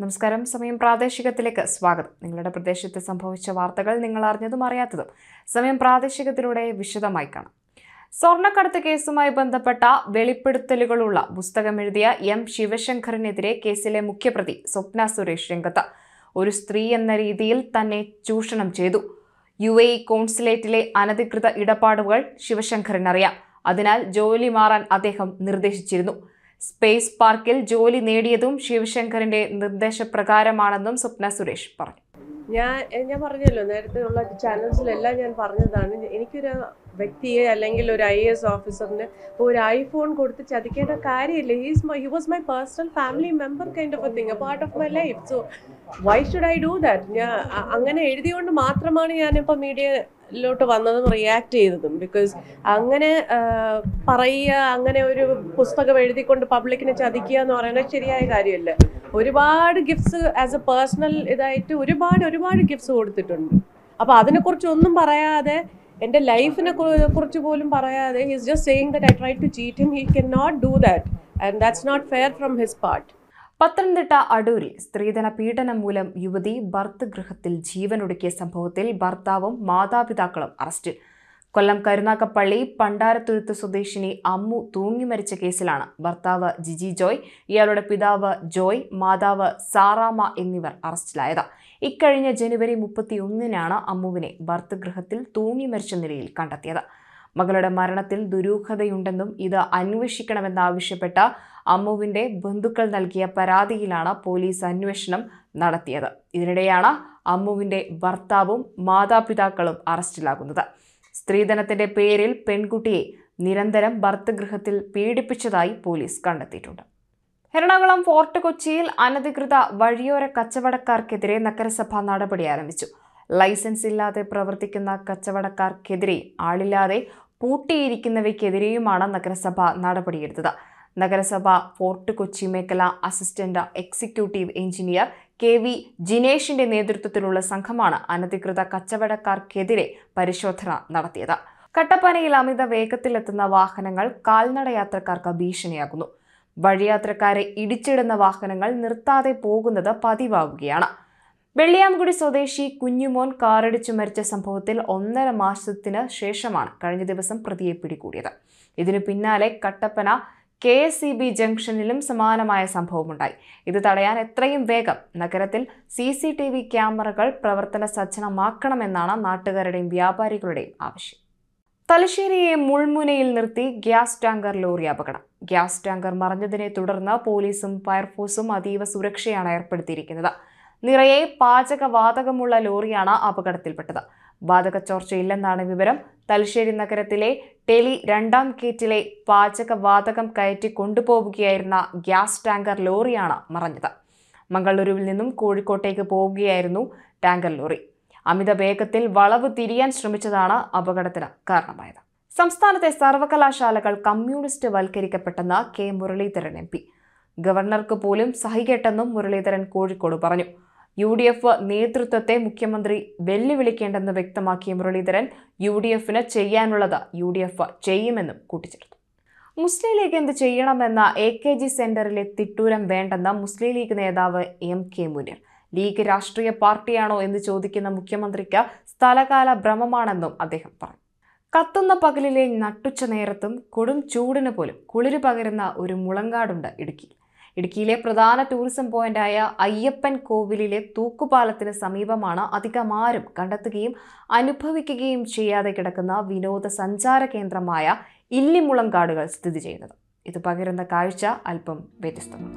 നമസ്കാരം സമയം പ്രാദേശികത്തിലേക്ക് സ്വാഗതം നിങ്ങളുടെ പ്രദേശത്ത് സംഭവിച്ച വാർത്തകൾ നിങ്ങൾ അറിഞ്ഞതും അറിയാത്തതും സമയം പ്രാദേശികത്തിലൂടെ വിശദമായി കാണാം സ്വർണ്ണക്കടത്ത് കേസുമായി ബന്ധപ്പെട്ട വെളിപ്പെടുത്തലുകളുള്ള പുസ്തകം എഴുതിയ എം ശിവശങ്കറിനെതിരെ കേസിലെ മുഖ്യപ്രതി സ്വപ്ന സുരേഷ് രംഗത്ത് ഒരു സ്ത്രീ എന്ന രീതിയിൽ തന്നെ ചൂഷണം ചെയ്തു യു എ ഇ കോൺസുലേറ്റിലെ അനധികൃത ഇടപാടുകൾ ശിവശങ്കറിനറിയാം അതിനാൽ ജോലി മാറാൻ അദ്ദേഹം നിർദ്ദേശിച്ചിരുന്നു സ്പേസ് പാർക്കിൽ ജോലി നേടിയതും ശിവശങ്കറിന്റെ നിർദ്ദേശപ്രകാരമാണെന്നും സ്വപ്ന സുരേഷ് പറഞ്ഞു ഞാൻ എ- ഞാൻ പറഞ്ഞല്ലോ നേരത്തെ ഉള്ള ചാനൽസിലെല്ലാം ഞാൻ പറഞ്ഞതാണ് എനിക്കൊരു വ്യക്തിയെ അല്ലെങ്കിൽ ഒരു ഐ എസ് ഓഫീസറിന് ഒരു ഐഫോൺ കൊടുത്ത് ചതിക്കേണ്ട കാര്യമില്ല he's my he was my personal family member kind of a thing a part of my life so why should I do that ഞാൻ അ- അങ്ങനെ എഴുതിയോണ്ട് മാത്രമാണ് ഞാനിപ്പോൾ മീഡിയയിലോട്ട് വന്നതും റിയാക്ട് ചെയ്തതും ബിക്കോസ് അങ്ങനെ ആ, പറയുക അങ്ങനെ ഒരു പുസ്തകം എഴുതിക്കൊണ്ട് പബ്ലിക്കിനെ ചതിക്കുക എന്ന് പറയുന്നത് ശരിയായ കാര്യമല്ല ഒരുപാട് ഗിഫ്റ്റ്സ് ആസ് എ പേഴ്സണൽ ഇതായിട്ട് ഒരുപാട് ഒരുപാട് ഗിഫ്റ്റ്സ് കൊടുത്തിട്ടുണ്ട് അപ്പോൾ അതിനെക്കുറിച്ച് ഒന്നും പറയാതെ എൻ്റെ ലൈഫിനെ കുറിച്ച് പോലും പറയാതെ he's just saying that I try to cheat him he can not do that and that's not fair from his part Pathanamthitta അടൂരിൽ സ്ത്രീധന പീഡനം മൂലം യുവതി ഭർത്തൃഗൃഹത്തിൽ ജീവനൊടുക്കിയ സംഭവത്തിൽ ഭർത്താവും മാതാപിതാക്കളും അറസ്റ്റിൽ കൊല്ലം കരുനാക്കപ്പള്ളി പണ്ടാരത്തുരുത്ത് സ്വദേശിനി അമ്മു തൂങ്ങി മരിച്ച കേസിലാണ് ഭർത്താവ് ജിജി ജോയ് ഇയാളുടെ പിതാവ് ജോയ് മാതാവ് സാറാമ എന്നിവർ അറസ്റ്റിലായത് ഇക്കഴിഞ്ഞ ജനുവരി മുപ്പത്തിയൊന്നിനാണ് അമ്മുവിനെ ഭർത്തൃഗൃഹത്തിൽ തൂങ്ങി മരിച്ച നിലയിൽ കണ്ടെത്തിയത് മകളുടെ മരണത്തിൽ ദുരൂഹതയുണ്ടെന്നും ഇത് അന്വേഷിക്കണമെന്നാവശ്യപ്പെട്ട അമ്മുവിന്റെ ബന്ധുക്കൾ നൽകിയ പരാതിയിലാണ് പോലീസ് അന്വേഷണം നടത്തിയത് ഇതിനിടെയാണ് അമ്മുവിന്റെ ഭർത്താവും മാതാപിതാക്കളും അറസ്റ്റിലാകുന്നത് സ്ത്രീധനത്തിന്റെ പേരിൽ പെൺകുട്ടിയെ നിരന്തരം ഭർത്തൃഗൃഹത്തിൽ പീഡിപ്പിച്ചതായി പോലീസ് കണ്ടെത്തിയിട്ടുണ്ട് എറണാകുളം ഫോർട്ട് കൊച്ചിയിൽ അനധികൃത വഴിയോര കച്ചവടക്കാർക്കെതിരെ നഗരസഭ നടപടി ആരംഭിച്ചു ലൈസൻസ് ഇല്ലാതെ പ്രവർത്തിക്കുന്ന കച്ചവടക്കാർക്കെതിരെ ആളില്ലാതെ പൂട്ടിയിരിക്കുന്നവയ്ക്കെതിരെയുമാണ് നഗരസഭ നടപടിയെടുത്തത് നഗരസഭ ഫോർട്ട് കൊച്ചി മേഖല assistant executive engineer K V ജിനേഷിന്റെ നേതൃത്വത്തിലുള്ള സംഘമാണ് അനധികൃത കച്ചവടക്കാർക്കെതിരെ പരിശോധന നടത്തിയത് കട്ടപ്പനയിൽ അമിത വേഗത്തിലെത്തുന്ന വാഹനങ്ങൾ കാൽനട യാത്രക്കാർക്ക് ഭീഷണിയാകുന്നു വഴിയാത്രക്കാരെ ഇടിച്ചിടുന്ന വാഹനങ്ങൾ നിർത്താതെ പോകുന്നത് പതിവാവുകയാണ് വെള്ളിയാംകുടി സ്വദേശി കുഞ്ഞുമോൻ കാറിടിച്ചു മരിച്ച സംഭവത്തിൽ ഒന്നര മാസത്തിന് ശേഷമാണ് കഴിഞ്ഞ ദിവസം പ്രതിയെ പിടികൂടിയത് ഇതിനു പിന്നാലെ Kattappana K S C B ജംഗ്ഷനിലും സമാനമായ സംഭവമുണ്ടായി ഇത് തടയാൻ എത്രയും വേഗം നഗരത്തിൽ സി സി ടി വി ക്യാമറകൾ പ്രവർത്തന സജ്ജമാക്കണമെന്നാണ് നാട്ടുകാരുടെയും വ്യാപാരികളുടെയും ആവശ്യം തലശ്ശേരിയെ മുൾമുനയിൽ നിർത്തി ഗ്യാസ് ടാങ്കർ ലോറി അപകടം ഗ്യാസ് ടാങ്കർ മറഞ്ഞതിനെ തുടർന്ന് പോലീസും ഫയർഫോഴ്സും അതീവ സുരക്ഷയാണ് ഏർപ്പെടുത്തിയിരിക്കുന്നത് നിറയെ പാചകവാതകമുള്ള ലോറിയാണ് അപകടത്തിൽപ്പെട്ടത് വാതക ചോർച്ചയില്ലെന്നാണ് വിവരം തലശ്ശേരി നഗരത്തിലെ ടെലി രണ്ടാം ഗേറ്റിലെ പാചകവാതകം കയറ്റി കൊണ്ടുപോവുകയായിരുന്ന ഗ്യാസ് ടാങ്കർ ലോറിയാണ് മറഞ്ഞത് മംഗളൂരുവിൽ നിന്നും കോഴിക്കോട്ടേക്ക് പോവുകയായിരുന്നു ടാങ്കർ ലോറി അമിത വേഗത്തിൽ വളവ് തിരിയാൻ ശ്രമിച്ചതാണ് അപകടത്തിന് കാരണമായത് സംസ്ഥാനത്തെ സർവകലാശാലകൾ കമ്മ്യൂണിസ്റ്റ് വൽക്കരിക്കപ്പെട്ടെന്ന് കെ മുരളീധരൻ എം പി ഗവർണർക്ക് പോലും സഹികെട്ടെന്നും മുരളീധരൻ കോഴിക്കോട് പറഞ്ഞു യു ഡി എഫ് നേതൃത്വത്തെ മുഖ്യമന്ത്രി വെല്ലുവിളിക്കേണ്ടെന്ന് വ്യക്തമാക്കിയ മുരളീധരൻ യു ഡി എഫിന് ചെയ്യാനുള്ളത് യു ഡി എഫ് ചെയ്യുമെന്നും കൂട്ടിച്ചേർത്തു മുസ്ലിം ലീഗ് എന്ത് ചെയ്യണമെന്ന എ കെ ജി സെന്ററിലെ തിട്ടൂരം വേണ്ടെന്ന മുസ്ലിം ലീഗ് നേതാവ് എം കെ മുനീർ ലീഗ് രാഷ്ട്രീയ പാർട്ടിയാണോ എന്ന് ചോദിക്കുന്ന മുഖ്യമന്ത്രിക്ക് സ്ഥലകാല ഭ്രമമാണെന്നും അദ്ദേഹം പറഞ്ഞു കത്തുന്ന പകലിലെ നട്ടുച്ച നേരത്തും കൊടും ചൂടിന് പോലും കുളിര് പകരുന്ന ഒരു മുളങ്കാടുണ്ട് ഇടുക്കിയിൽ ഇടുക്കിയിലെ പ്രധാന ടൂറിസം പോയിന്റായ അയ്യപ്പൻ കോവിലിലെ തൂക്കുപാലത്തിന് സമീപമാണ് അധികം ആരും കണ്ടെത്തുകയും അനുഭവിക്കുകയും ചെയ്യാതെ കിടക്കുന്ന വിനോദസഞ്ചാര കേന്ദ്രമായ ഇല്ലിമുളങ്കാടുകൾ സ്ഥിതി ചെയ്യുന്നത് ഇത് പകരുന്ന കാഴ്ച അല്പം വ്യത്യസ്തമാണ്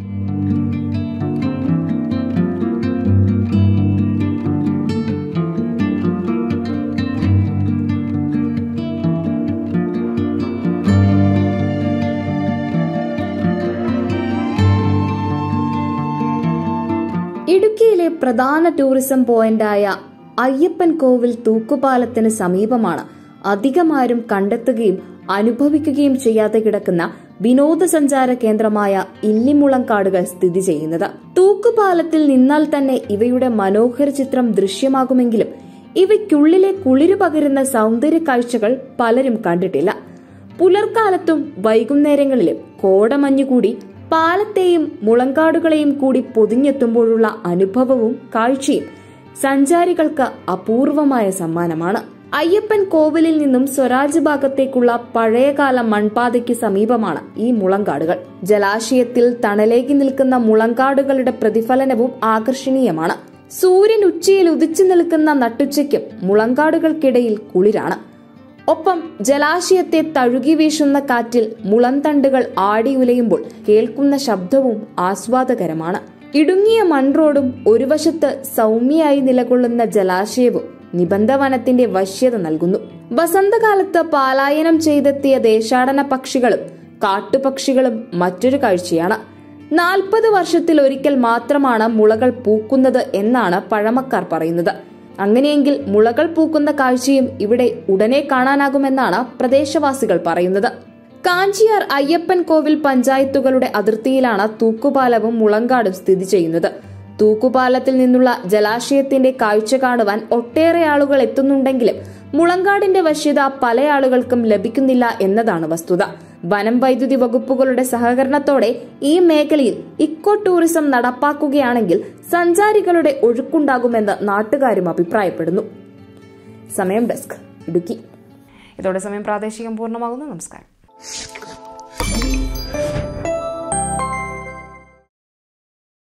ഇടുക്കിയിലെ പ്രധാന ടൂറിസം പോയിന്റായ അയ്യപ്പൻ കോവിൽ തൂക്കുപാലത്തിന് സമീപമാണ് അധികമാരും കണ്ടെത്തുകയും അനുഭവിക്കുകയും ചെയ്യാതെ കിടക്കുന്ന വിനോദസഞ്ചാര കേന്ദ്രമായ ഇല്ലിമുളങ്കാടുകൾ സ്ഥിതി ചെയ്യുന്നത് തൂക്കുപാലത്തിൽ നിന്നാൽ തന്നെ ഇവയുടെ മനോഹര ചിത്രം ദൃശ്യമാകുമെങ്കിലും ഇവയ്ക്കുള്ളിലെ കുളിരു പകരുന്ന സൗന്ദര്യ കാഴ്ചകൾ പലരും കണ്ടിട്ടില്ല പുലർക്കാലത്തും വൈകുന്നേരങ്ങളിലും കോടമഞ്ഞുകൂടി പാലത്തെയും മുളങ്കാടുകളെയും കൂടി പൊതിഞ്ഞെത്തുമ്പോഴുള്ള അനുഭവവും കാഴ്ചയും സഞ്ചാരികൾക്ക് അപൂർവമായ സമ്മാനമാണ് അയ്യപ്പൻ കോവിലിൽ നിന്നും സ്വരാജ് ഭാഗത്തേക്കുള്ള പഴയകാല മൺപാതയ്ക്ക് സമീപമാണ് ഈ മുളങ്കാടുകൾ ജലാശയത്തിൽ തണലേകി നിൽക്കുന്ന മുളങ്കാടുകളുടെ പ്രതിഫലനവും ആകർഷണീയമാണ് സൂര്യൻ ഉച്ചയിൽ ഉദിച്ചു നിൽക്കുന്ന നട്ടുച്ചയ്ക്കും മുളങ്കാടുകൾക്കിടയിൽ കുളിരാണ് ഒപ്പം ജലാശയത്തെ തഴുകി വീശുന്ന കാറ്റിൽ മുളന്തണ്ടുകൾ ആടിയുലയുമ്പോൾ കേൾക്കുന്ന ശബ്ദവും ആസ്വാദകരമാണ് ഇടുങ്ങിയ മൺറോഡും ഒരു വശത്ത് സൗമ്യയായി നിലകൊള്ളുന്ന ജലാശയവും നിബന്ധവനത്തിന്റെ വശ്യത നൽകുന്നു വസന്തകാലത്ത് പലായനം ചെയ്തെത്തിയ ദേശാടന പക്ഷികളും കാട്ടുപക്ഷികളും മറ്റൊരു കാഴ്ചയാണ് നാൽപ്പത് വർഷത്തിൽ ഒരിക്കൽ മാത്രമാണ് മുളകൾ പൂക്കുന്നത് എന്നാണ് പഴമക്കാർ പറയുന്നത് അങ്ങനെയെങ്കിൽ മുളകൾ പൂക്കുന്ന കാഴ്ചയും ഇവിടെ ഉടനെ കാണാനാകുമെന്നാണ് പ്രദേശവാസികൾ പറയുന്നത് കാഞ്ചിയാർ അയ്യപ്പൻ കോവിൽ പഞ്ചായത്തുകളുടെ അതിർത്തിയിലാണ് തൂക്കുപാലവും മുളങ്കാടും സ്ഥിതി ചെയ്യുന്നത് തൂക്കുപാലത്തിൽ നിന്നുള്ള ജലാശയത്തിന്റെ കാഴ്ച കാണുവാൻ ഒട്ടേറെ ആളുകൾ എത്തുന്നുണ്ടെങ്കിലും മുളങ്കാടിന്റെ വശ്യത പല ആളുകൾക്കും ലഭിക്കുന്നില്ല എന്നതാണ് വസ്തുത വനം വൈദ്യുതി വകുപ്പുകളുടെ സഹകരണത്തോടെ ഈ മേഖലയിൽ ഇക്കോ ടൂറിസം നടപ്പാക്കുകയാണെങ്കിൽ സഞ്ചാരികളുടെ ഒഴുക്കുണ്ടാകുമെന്ന് നാട്ടുകാരും അഭിപ്രായപ്പെടുന്നു സമയം ഡെസ്ക് ഇടുക്കി ഇതോടെ സമയം പ്രാദേശികം പൂർണ്ണമാകുന്നു നമസ്കാരം